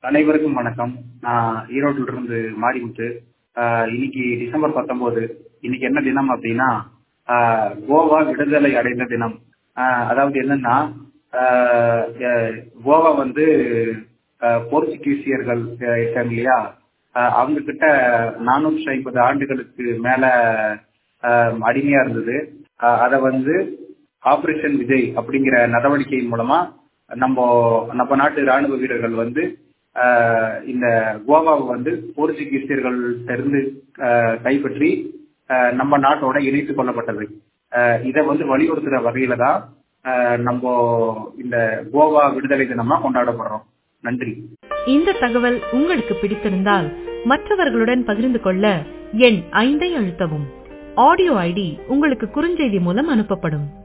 அனைவருக்கும் வணக்கம் நான் ஈரோட்டில் இருந்து மாரிமுத்து ஆஹ் இன்னைக்கு டிசம்பர் பத்தொன்பது இன்னைக்கு என்ன தினம் அப்படின்னா ஆஹ் கோவா விடுதலை அடைந்த தினம் ஆஹ் அதாவது என்னன்னா ஆஹ் அஹ் கோவா வந்து ஆஹ் போர்ச்சுகீசியர்கள் ஆஹ் இருக்காங்க இல்லையா ஆஹ் அவங்க கிட்ட நானூற்றி ஐம்பது ஆண்டுகளுக்கு மேல ஆஹ் அடிமையா இருந்தது ஆஹ் அதை வந்து ஆபரேஷன் விஜய் அப்படிங்கிற நடவடிக்கையின் மூலமா நம்ம நம்ம நாட்டு ராணுவ வீரர்கள் வந்து ஆஹ் இந்த கோவாவை வந்து போர்ச்சுகீசியர்கள் இருந்து ஆஹ் கைப்பற்றி ஆஹ் நம்ம நாட்டோட இணைத்துக் கொள்ளப்பட்டது ஆஹ் இதை வந்து வலியுறுத்துற வகையில தான் ஆஹ் நம்ம இந்த கோவா விடுதலை தினமா கொண்டாடப்படுறோம் நன்றி இந்த தகவல் உங்களுக்கு பிடித்திருந்தால் மற்றவர்களுடன் பகிர்ந்து கொள்ள எண் ஐந்தை அழுத்தவும் ஆடியோ ஐடி உங்களுக்கு குறுஞ்செய்தி மூலம் அனுப்பப்படும்